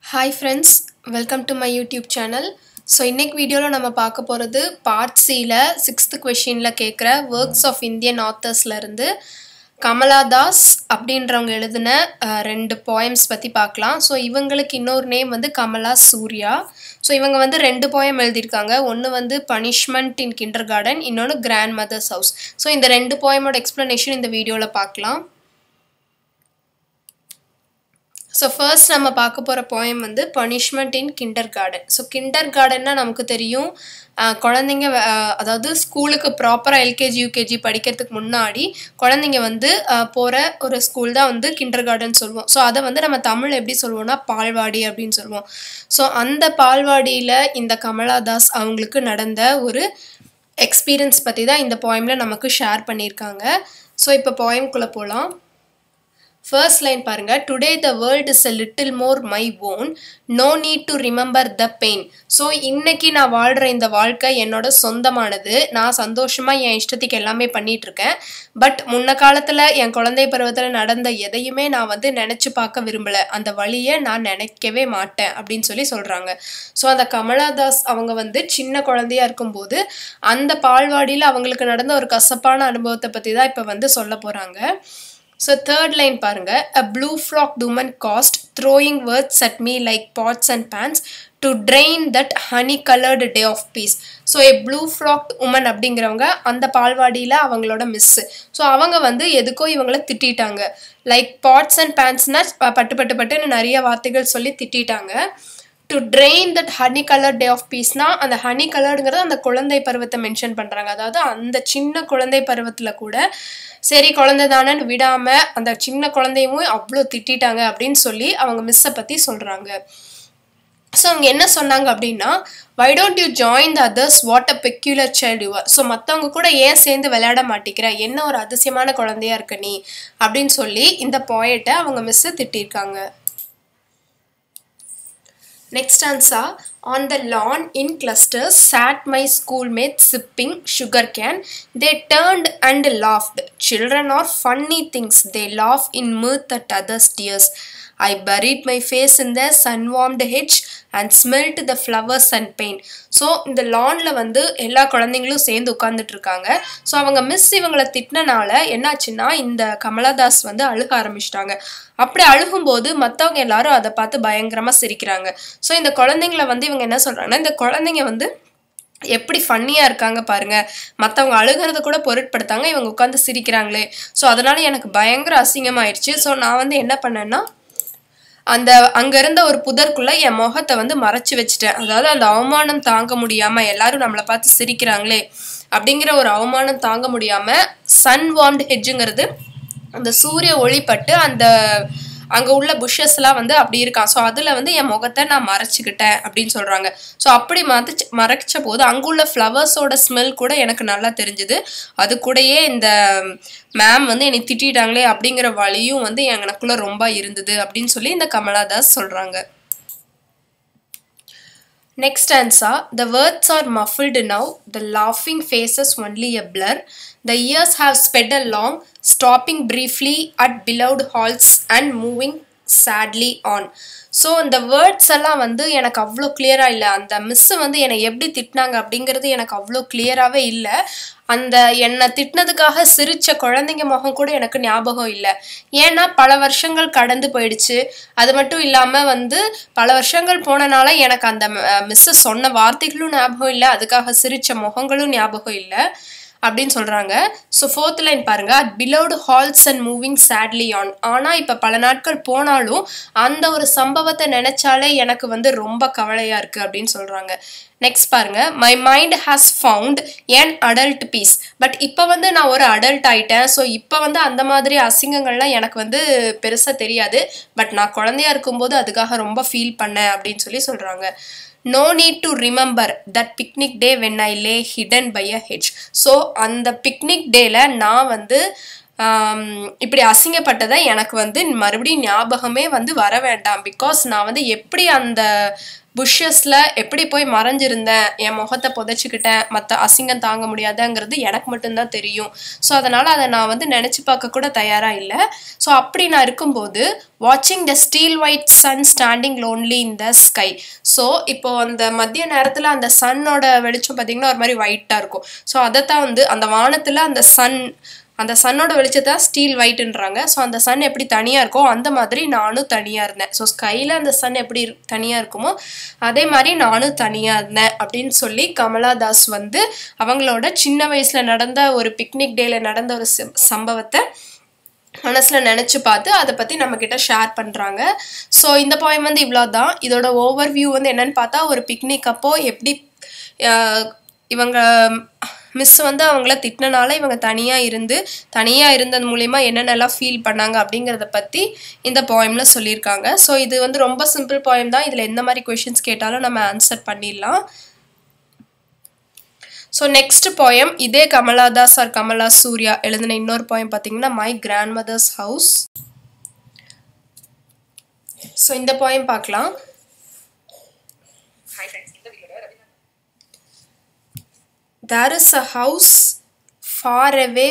Hi friends welcome to my YouTube channel so இன்னைக்கு வீடியோவில் நம்ம பார்க்க போகிறது பார்ட் சியில் சிக்ஸ்த்து கொஷினில் கேட்குற ஒர்க்ஸ் ஆஃப் இந்தியன் ஆத்தர்ஸ்லேருந்து கமலா தாஸ் அப்படின்றவங்க எழுதின அஹ், ரெண்டு போயம்ஸ் பற்றி பார்க்கலாம் ஸோ இவங்களுக்கு இன்னொரு நேம் வந்து கமலா சூர்யா ஸோ இவங்க வந்து ரெண்டு போயம் எழுதியிருக்காங்க ஒன்று வந்து பனிஷ்மெண்ட் இன் கிண்டர் கார்டன் இன்னொன்று கிராண்ட் மதர்ஸ் ஹவுஸ் ஸோ இந்த ரெண்டு போயமோட எக்ஸ்ப்ளனேஷன் இந்த வீடியோவில் பார்க்கலாம் ஸோ ஃபர்ஸ்ட் நம்ம பார்க்க போகிற போயம் வந்து punishment in kindergarten so கிண்டர் கார்டன்னா நமக்கு தெரியும் ஆஹ் குழந்தைங்க ஆஹ் அதாவது ஸ்கூலுக்கு ப்ராப்பராக எல்கேஜி யூகேஜி படிக்கிறதுக்கு முன்னாடி குழந்தைங்க வந்து போகிற ஒரு ஸ்கூல் தான் வந்து கிண்டர் கார்டன் சொல்லுவோம் ஸோ அதை வந்து நம்ம தமிழ் எப்படி சொல்லுவோம்னா பால்வாடி அப்படின்னு சொல்லுவோம் ஸோ அந்த பால்வாடியில் இந்த கமலாதாஸ் அவங்களுக்கு நடந்த ஒரு எக்ஸ்பீரியன்ஸ் பற்றி தான் இந்த போயமில் நமக்கு ஷேர் பண்ணியிருக்காங்க ஸோ இப்போ போயம்குள்ளே போகலாம் ஃபர்ஸ்ட் லைன் பாருங்க today the world is a little more my own no need to remember the pain so இன்னைக்கு நான் வாழ்கிற இந்த வாழ்க்கை என்னோட சொந்தமானது நான் சந்தோஷமாக என் இஷ்டத்துக்கு எல்லாமே பண்ணிட்டு இருக்கேன் பட் முன்ன காலத்தில் என் குழந்தை பருவத்தில் நடந்த எதையுமே நான் வந்து நினச்சி பார்க்க விரும்பலை அந்த வழியை நான் நினைக்கவே மாட்டேன் அப்படின்னு சொல்லி சொல்கிறாங்க ஸோ அந்த கமலாதாஸ் அவங்க வந்து சின்ன குழந்தையா இருக்கும்போது அந்த பால்வாடியில் அவங்களுக்கு நடந்த ஒரு கசப்பான அனுபவத்தை பற்றி தான் இப்போ வந்து சொல்ல போகிறாங்க ஸோ தேர்ட் லைன் பாருங்க a blue frock woman cast throwing words at me like bats and bans to drain that honey coloured day of peace so a blue frock woman அப்படிங்கிறவங்க அந்த பால்வாடியில் அவங்களோட மிஸ்ஸு ஸோ அவங்க வந்து எதுக்கோ இவங்கள திட்டிட்டாங்க like bats and பேன்ஸ்னா பட்டு பட்டு பட்டுன்னு நிறைய வார்த்தைகள் சொல்லி திட்டிட்டாங்க to drain that honey colour day of பீஸ்னா அந்த ஹனி கலர்டுங்கிறது அந்த குழந்தை பருவத்தை மென்ஷன் பண்ணுறாங்க அதாவது அந்த சின்ன குழந்தை பருவத்தில் கூட சரி குழந்தை தானேன்னு விடாமல் அந்த சின்ன குழந்தையும் அவ்வளோ திட்டிட்டாங்க அப்படின்னு சொல்லி அவங்க மிஸ்ஸை பற்றி சொல்கிறாங்க ஸோ அவங்க என்ன சொன்னாங்க அப்படின்னா why don't you join the others what a peculiar child you so மற்றவங்க கூட ஏன் சேர்ந்து விளையாட மாட்டேங்கிற என்ன ஒரு அதிசயமான குழந்தையா இருக்க நீ அப்படின்னு சொல்லி இந்த பாயிண்ட்டை அவங்க மிஸ்ஸை திட்டிருக்காங்க Next answer On the lawn in clusters sat my schoolmates sipping sugar can. They turned and laughed. Children are funny things. They laugh in mirth at others' tears. I buried my face in the sun-warmed hedge and smelt the flowers and paint. So இந்த லானில் வந்து எல்லா குழந்தைங்களும் சேர்ந்து உட்காந்துட்டு இருக்காங்க so அவங்க miss இவங்களை திட்டினனால என்னாச்சுன்னா இந்த கமலாதாஸ் வந்து அழுக ஆரம்பிச்சிட்டாங்க அப்படி அழுகும்போது மற்றவங்க எல்லாரும் அதை பார்த்து பயங்கரமாக சிரிக்கிறாங்க ஸோ இந்த குழந்தைங்கள வந்து இவங்க என்ன சொல்கிறாங்கன்னா இந்த குழந்தைங்க வந்து எப்படி ஃபன்னியாக இருக்காங்க பாருங்க மற்றவங்க அழுகிறத கூட பொருட்படுத்தாங்க இவங்க உட்காந்து சிரிக்கிறாங்களே ஸோ அதனால எனக்கு பயங்கர அசிங்கமாயிருச்சு ஸோ நான் வந்து என்ன பண்ணேன்னா அந்த அங்க இருந்த ஒரு புதற்குள்ள என் முகத்தை வந்து மறைச்சு வச்சுட்டேன் அதாவது அந்த அவமானம் தாங்க முடியாம எல்லாரும் நம்மளை பார்த்து சிரிக்கிறாங்களே அப்படிங்கிற ஒரு அவமானம் தாங்க முடியாம சன் வார்ம்டு ஹெட்ஜுங்கிறது அந்த சூரிய ஒளிப்பட்டு அந்த அங்கே உள்ள புஷ்ஷஸ்லாம் வந்து அப்படி இருக்கான் ஸோ அதில் வந்து என் முகத்தை நான் மறைச்சிக்கிட்டேன் அப்படின்னு சொல்கிறாங்க ஸோ அப்படி மறைச்சு மறைச்ச போது அங்குள்ள ஃப்ளவர்ஸோட ஸ்மெல் கூட எனக்கு நல்லா தெரிஞ்சுது அது கூடயே இந்த மேம் வந்து என்னை திட்டிட்டாங்களே அப்படிங்கிற வழியும் வந்து எனக்குள்ள ரொம்ப இருந்தது அப்படின்னு சொல்லி இந்த கமலாதாஸ் சொல்கிறாங்க Next answer The words are muffled now, the laughing faces only a blur. The years have sped along, stopping briefly at beloved halls and moving sadly on. So இந்த வேர்ட்ஸ் எல்லாம் வந்து எனக்கு அவ்வளோ கிளியராக இல்லை அந்த மிஸ்ஸு வந்து என்னை எப்படி திட்டினாங்க அப்படிங்கிறது எனக்கு அவ்வளோ கிளியராகவே இல்லை அந்த என்னை திட்டினதுக்காக சிரிச்ச குழந்தைங்க முகம் கூட எனக்கு ஞாபகம் இல்லை ஏன்னா பல வருஷங்கள் கடந்து போயிடுச்சு அது மட்டும் இல்லாமல் வந்து பல வருஷங்கள் போனனால எனக்கு அந்த மிஸ்ஸு சொன்ன வார்த்தைகளும் ஞாபகம் இல்லை அதுக்காக சிரிச்ச முகங்களும் ஞாபகம் இல்லை அப்படின்னு சொல்கிறாங்க ஸோ ஃபோர்த் லைன் பாருங்க at pillowed halls and moving sadly on ஆனால் இப்போ பல நாட்கள் போனாலும் அந்த ஒரு சம்பவத்தை நினைச்சாலே எனக்கு வந்து ரொம்ப கவலையாக இருக்குது அப்படின்னு சொல்கிறாங்க நெக்ஸ்ட் பாருங்க my mind has found an adult peace but இப்போ வந்து நான் ஒரு அடல்ட் ஆயிட்டேன் ஸோ இப்போ வந்து அந்த மாதிரி அசிங்கங்கள்லாம் எனக்கு வந்து பெருசாக தெரியாது பட் நான் குழந்தையா இருக்கும்போது அதுக்காக ரொம்ப ஃபீல் பண்ணேன் அப்படின்னு சொல்லி சொல்கிறாங்க no need to remember that picnic day when I lay hidden by a hedge so அந்த பிக்னிக் டேல நான் வந்து ஆம், இப்படி அசிங்கப்பட்டதை எனக்கு வந்து மறுபடியும் ஞாபகமே வந்து வர வேண்டாம் பிகாஸ் நான் வந்து எப்படி அந்த புஷ்ஷஸில் எப்படி போய் மறைஞ்சிருந்தேன் என் முகத்தை புதைச்சிக்கிட்டேன் மற்ற அசிங்கம் தாங்க முடியாதுங்கிறது எனக்கு மட்டும்தான் தெரியும் ஸோ அதனால் அதை நான் வந்து நினச்சி பார்க்க கூட தயாராக இல்லை ஸோ அப்படி நான் இருக்கும்போது வாட்சிங் the steel white sun standing lonely in the sky so இப்போ அந்த மதிய நேரத்தில் அந்த சன்னோட வெளிச்சம் பார்த்தீங்கன்னா ஒரு மாதிரி ஒயிட்டாக இருக்கும் ஸோ அதைத்தான் வந்து அந்த வானத்தில் அந்த சன் அந்த சன்னோட வெளிச்சத்தை ஸ்டீல் ஒயிட்ன்றாங்க ஸோ அந்த சன் எப்படி தனியாக இருக்கோ அந்த மாதிரி நானும் தனியாக இருந்தேன் ஸோ ஸ்கையில் அந்த சன் எப்படி தனியாக இருக்குமோ அதே மாதிரி நானும் தனியாக இருந்தேன் அப்படின்னு சொல்லி கமலாதாஸ் வந்து அவங்களோட சின்ன வயசில் நடந்த ஒரு பிக்னிக் டேல நடந்த ஒரு சம்- சம்பவத்தை மனசில் நினச்சி பார்த்து அதை பற்றி நம்மக்கிட்ட ஷேர் பண்ணுறாங்க ஸோ இந்த போயம் வந்து இவ்வளோ தான் இதோட ஓவர் வியூ வந்து என்னன்னு பார்த்தா ஒரு பிக்னிக் அப்போ எப்படி ஆஹ், இவங்க மிஸ் வந்து அவங்கள திட்டினால இவங்க தனியாக இருந்து தனியாக இருந்தது மூலிமா என்னென்னலாம் ஃபீல் பண்ணாங்க அப்படிங்கிறத பற்றி இந்த போயமில் சொல்லியிருக்காங்க ஸோ இது வந்து ரொம்ப சிம்பிள் போயம் தான் இதில் எந்த மாதிரி கொஷின்ஸ் கேட்டாலும் நம்ம ஆன்சர் பண்ணிடலாம் ஸோ நெக்ஸ்ட் போயம் இதே கமலாதாஸ் ஆர் கமலா சூர்யா எழுதின இன்னொரு போயம் பார்த்தீங்கன்னா my grandmother's house so இந்த போயம் பார்க்கலாம் There is a house far away.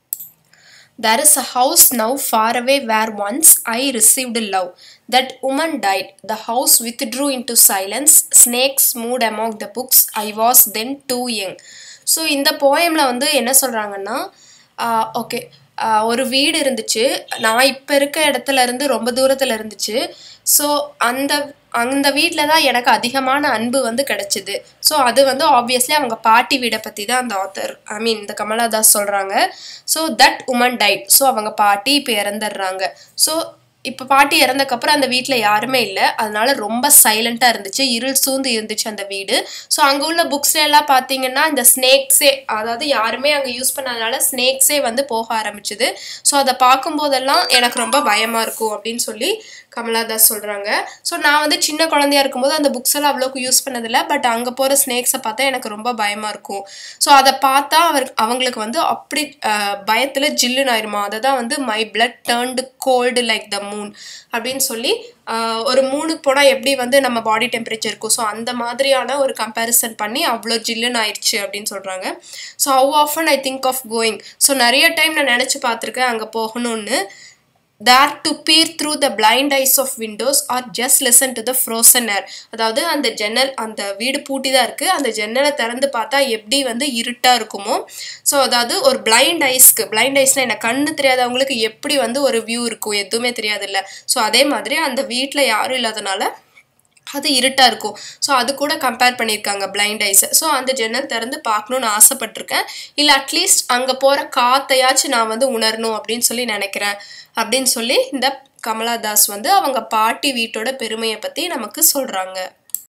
There is a house now far away where once I received love. That woman died. The house withdrew into silence. Snakes moved among the books. I was then too young. So இந்த போயமில் வந்து என்ன சொல்கிறாங்கன்னா okay ஒரு வீடு இருந்துச்சு நான் இப்போ இருக்க இடத்துல இருந்து ரொம்ப தூரத்தில் இருந்துச்சு ஸோ அந்த அந்த வீட்டில் தான் எனக்கு அதிகமான அன்பு வந்து கிடைச்சிது ஸோ அது வந்து ஆப்வியஸ்லி அவங்க பாட்டி வீடை பற்றி தான் அந்த ஆத்தர் ஐ மீன் இந்த கமலாதாஸ் சொல்கிறாங்க so that woman died so அவங்க பாட்டி இப்போ இறந்துடுறாங்க ஸோ இப்போ பாட்டி இறந்தக்கப்புறம் அந்த வீட்டில் யாருமே இல்லை அதனால ரொம்ப சைலண்ட்டாக இருந்துச்சு இருள் சூழ்ந்து இருந்துச்சு அந்த வீடு ஸோ அங்கே உள்ள புக்ஸ்ல எல்லாம் பார்த்தீங்கன்னா இந்த ஸ்னேக்ஸே அதாவது யாருமே அங்கே யூஸ் பண்ணாதனால ஸ்னேக்ஸே வந்து போக ஆரம்பிச்சுது ஸோ அதை பார்க்கும்போதெல்லாம் எனக்கு ரொம்ப பயமாக இருக்கும் அப்படின்னு சொல்லி கமலாதாஸ் சொல்கிறாங்க ஸோ நான் வந்து சின்ன குழந்தையா இருக்கும்போது அந்த புக்ஸ் எல்லாம் அவ்வளோக்கு யூஸ் பண்ணதில்லை பட் அங்கே போகிற ஸ்னேக்ஸை பார்த்தா எனக்கு ரொம்ப பயமாக இருக்கும் ஸோ அதை பார்த்தா அவர் அவங்களுக்கு வந்து அப்படி பயத்தில் ஜில்லுன்னு ஆயிருமா அதை தான் வந்து my blood turned cold like the moon அப்படின்னு சொல்லி ஆஹ், ஒரு மூணுக்கு போனால் எப்படி வந்து நம்ம பாடி டெம்பரேச்சர் இருக்கும் ஸோ அந்த மாதிரியான ஒரு கம்பேரிசன் பண்ணி அவ்வளோ ஜில்லுன்னு ஆயிடுச்சு அப்படின்னு சொல்கிறாங்க so how often I think of going so நிறைய டைம் நான் நினச்சி பார்த்துருக்கேன் அங்கே போகணும்னு there to peer through the blind eyes of windows or just listen to the frozen air அதாவது அந்த ஜன்னல் அந்த வீடு பூட்டி தான் இருக்குது அந்த ஜன்னலை திறந்து பார்த்தா எப்படி வந்து இருட்டாக இருக்குமோ ஸோ அதாவது ஒரு பிளைண்ட் ஐஸ்க்கு பிளைண்ட் ஐஸ்னால் என்ன கண்ணு தெரியாதவங்களுக்கு எப்படி வந்து ஒரு வியூ இருக்கும் எதுவுமே தெரியாதுல்ல ஸோ அதே மாதிரி அந்த வீட்டில் யாரும் இல்லாதனால அது இருட்டாக இருக்கும் ஸோ அது கூட கம்பேர் பண்ணியிருக்காங்க பிளைண்ட் ஐஸை ஸோ அந்த ஜன்னல் திறந்து பார்க்கணுன்னு ஆசைப்பட்டிருக்கேன் இல்லை அட்லீஸ்ட் அங்கே போகிற காத்தையாச்சும் நான் வந்து உணரணும் அப்படின்னு சொல்லி நினைக்கிறேன் அப்படின்னு சொல்லி இந்த கமலாதாஸ் வந்து அவங்க பாட்டி வீட்டோட பெருமையை பற்றி நமக்கு சொல்கிறாங்க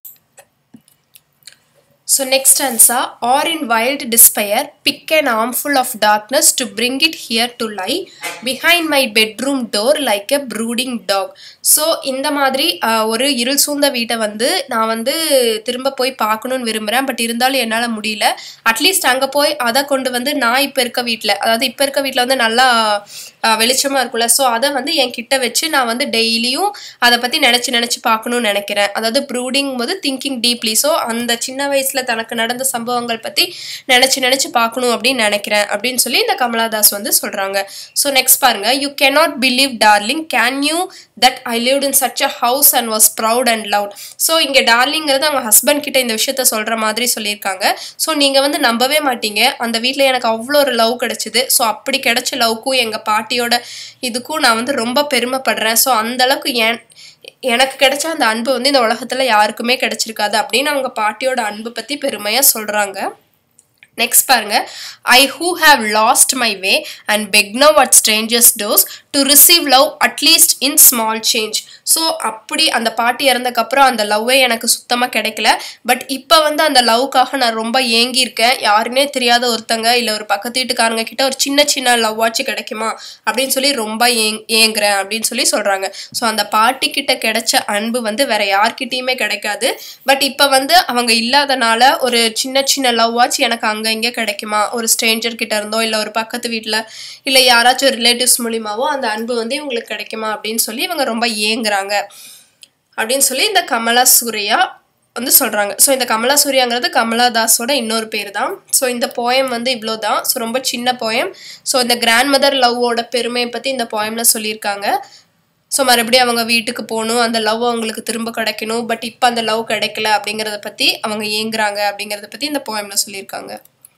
So next answer, or in wild despair, pick an armful of darkness to bring it here to lie behind my bedroom door like a brooding dog. So இந்த மாதிரி ஆஹ், ஒரு இருள் சூழ்ந்த வீட்டை வந்து நான் வந்து திரும்ப போய் பார்க்கணுன்னு விரும்புகிறேன் பட் இருந்தாலும் என்னால் முடியல அட்லீஸ்ட் அங்கே போய் அதை கொண்டு வந்து நான் இப்போ இருக்க வீட்டில் அதாவது இப்போ இருக்க வீட்டில் வந்து நல்லா ஆஹ், வெளிச்சமா இருக்கும்ல ஸோ அதை வந்து என் கிட்ட வச்சு நான் வந்து டெய்லியும் அதை பற்றி நினச்சி நினச்சி பார்க்கணும்னு நினைக்கிறேன் அதாவது ப்ரூடிங் போது திங்கிங் டீப்லி ஸோ அந்த சின்ன வயசில் தனக்கு நடந்த சம்பவங்கள் பற்றி நினச்சி நினச்சி பார்க்கணும் அப்படின்னு நினைக்கிறேன் அப்படின்னு சொல்லி இந்த கமலாதாஸ் வந்து சொல்கிறாங்க ஸோ நெக்ஸ்ட் பாருங்க you cannot believe darling can you that I lived in such a house and was proud and loud so இங்கே டார்லிங்கிறது அவங்க ஹஸ்பண்ட் கிட்ட இந்த விஷயத்த சொல்கிற மாதிரி சொல்லியிருக்காங்க ஸோ நீங்கள் வந்து நம்பவே மாட்டீங்க அந்த வீட்டில் எனக்கு அவ்வளோ ஒரு லவ் கிடச்சிது ஸோ அப்படி கிடைச்ச லவ்க்கும் எங்கள் பாட்டியோட இதுக்கும் நான் வந்து ரொம்ப பெருமைப்படுறேன் ஸோ அந்த அளவுக்கு ஏன் எனக்கு கிடைச்ச அந்த அன்பு வந்து இந்த உலகத்தில் யாருக்குமே கிடைச்சிருக்காது அப்படின்னு அவங்க பாட்டியோட அன்பு பற்றி பெருமையாக சொல்கிறாங்க நெக்ஸ்ட் பாருங்க I who have lost my way and beg now at strangers' doors to receive love at least in small change so அப்படி அந்த பாட்டி இறந்தக்கப்புறம் அந்த லவ்வே எனக்கு சுத்தமாக கிடைக்கல பட் இப்போ வந்து அந்த லவ்க்காக நான் ரொம்ப ஏங்கியிருக்கேன் யாருன்னே தெரியாத ஒருத்தங்க இல்லை ஒரு பக்கத்து வீட்டுக்காரங்க கிட்ட ஒரு சின்ன சின்ன லவ் வாட்ச் கிடைக்குமா அப்படின்னு சொல்லி ரொம்ப ஏங் ஏங்குறேன் அப்படின்னு சொல்லி சொல்கிறாங்க ஸோ அந்த பாட்டி கிட்ட கிடைச்ச அன்பு வந்து வேற யார்கிட்டயுமே கிடைக்காது பட் இப்போ வந்து அவங்க இல்லாதனால ஒரு சின்ன சின்ன லவ் வாட்ச் எனக்கு அங்கே அங்கே இங்கே கிடைக்குமா ஒரு ஸ்ட்ரேஞ்சர் கிட்ட இருந்தோ இல்லை ஒரு பக்கத்து வீட்டில் இல்லை யாராச்சும் ரிலேட்டிவ்ஸ் மூலியமாவோ அந்த அன்பு வந்து இவங்களுக்கு கிடைக்குமா அப்படின்னு சொல்லி இவங்க ரொம்ப ஏங்குறாங்க அப்படின்னு சொல்லி இந்த கமலா சூர்யா வந்து சொல்கிறாங்க ஸோ இந்த கமலா சூர்யாங்கிறது கமலாதாஸோட இன்னொரு பேர் தான் ஸோ இந்த போயம் வந்து இவ்வளோ தான் ஸோ ரொம்ப சின்ன போயம் ஸோ இந்த கிராண்ட் மதர் லவ்வோட பெருமையை பற்றி இந்த போயமில் சொல்லியிருக்காங்க ஸோ மறுபடியும் அவங்க வீட்டுக்கு போகணும் அந்த லவ் அவங்களுக்கு திரும்ப கிடைக்கணும் பட் இப்போ அந்த லவ் கிடைக்கல அப்படிங்கிறத பற்றி அவங்க ஏங்குறாங்க அப்படிங்கிறத பற்றி இந்த போயமில் சொல்லியிருக்காங்க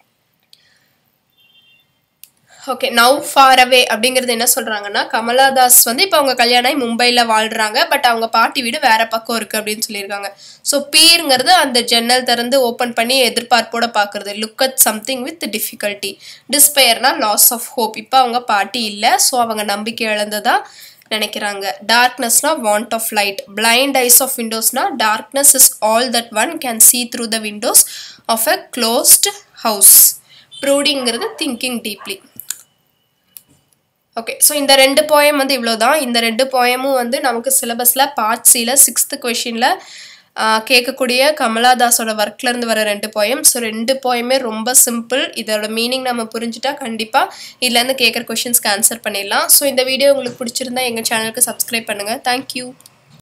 ஓகே நவ் ஃபார் அவே அப்படிங்கிறது என்ன சொல்கிறாங்கன்னா கமலாதாஸ் வந்து இப்போ அவங்க கல்யாணம் ஆகி மும்பையில் வாழ்கிறாங்க பட் அவங்க பாட்டி வீடு வேற பக்கம் இருக்குது அப்படின்னு சொல்லியிருக்காங்க ஸோ பீருங்கிறது அந்த ஜன்னல் திறந்து ஓப்பன் பண்ணி எதிர்பார்ப்போட பார்க்குறது look at something with difficulty டிஸ்பயர்னா லாஸ் ஆஃப் ஹோப் இப்போ அவங்க பாட்டி இல்லை ஸோ அவங்க நம்பிக்கை இழந்ததா நினைக்கிறாங்க டார்க்னஸ்னா want of light blind eyes of விண்டோஸ்னா darkness is all that one can see through the windows of a closed house ப்ரூடிங்கிறது திங்கிங் டீப்லி ஓகே ஸோ இந்த ரெண்டு போயம் வந்து இவ்வளோ தான் இந்த ரெண்டு போயமும் வந்து நமக்கு சிலபஸில் பார்ட் சியில் சிக்ஸ்த்து கொஷினில் கேட்கக்கூடிய கமலாதாஸோட ஒர்க்லேருந்து வர ரெண்டு போயம் ஸோ ரெண்டு போயமே ரொம்ப சிம்பிள் இதோட மீனிங் நம்ம புரிஞ்சுட்டா கண்டிப்பாக இதுலேருந்து கேட்குற கொஷின்ஸ்க்கு ஆன்சர் பண்ணிடலாம் ஸோ இந்த வீடியோ உங்களுக்கு பிடிச்சிருந்தா எங்கள் சேனலுக்கு சப்ஸ்கிரைப் பண்ணுங்கள் தேங்க்யூ